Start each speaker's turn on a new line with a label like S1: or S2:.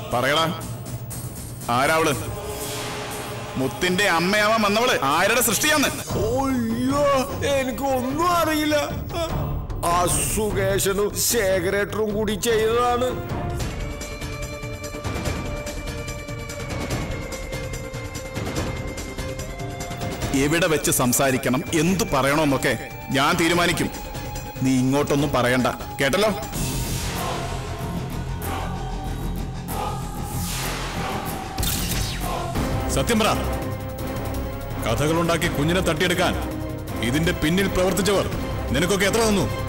S1: പറയടാ ആരാവള് മുത്തിന്റെ അമ്മയാവാൻ വന്നവള് ആരുടെ സൃഷ്ടിയാന്ന്
S2: അയ്യോ എനിക്ക് ഒന്നും അറിയില്ല ആ സുകേശനും ശേഖരേട്ടറും കൂടി ചെയ്തതാണ്
S1: എവിടെ വെച്ച് സംസാരിക്കണം എന്തു പറയണമെന്നൊക്കെ ഞാൻ തീരുമാനിക്കും നീ ഇങ്ങോട്ടൊന്നും പറയണ്ട കേട്ടല്ലോ
S3: സത്യം പറ കഥകളുണ്ടാക്കി കുഞ്ഞിനെ തട്ടിയെടുക്കാൻ ഇതിന്റെ പിന്നിൽ പ്രവർത്തിച്ചവർ നിനക്കൊക്കെ എത്ര തന്നു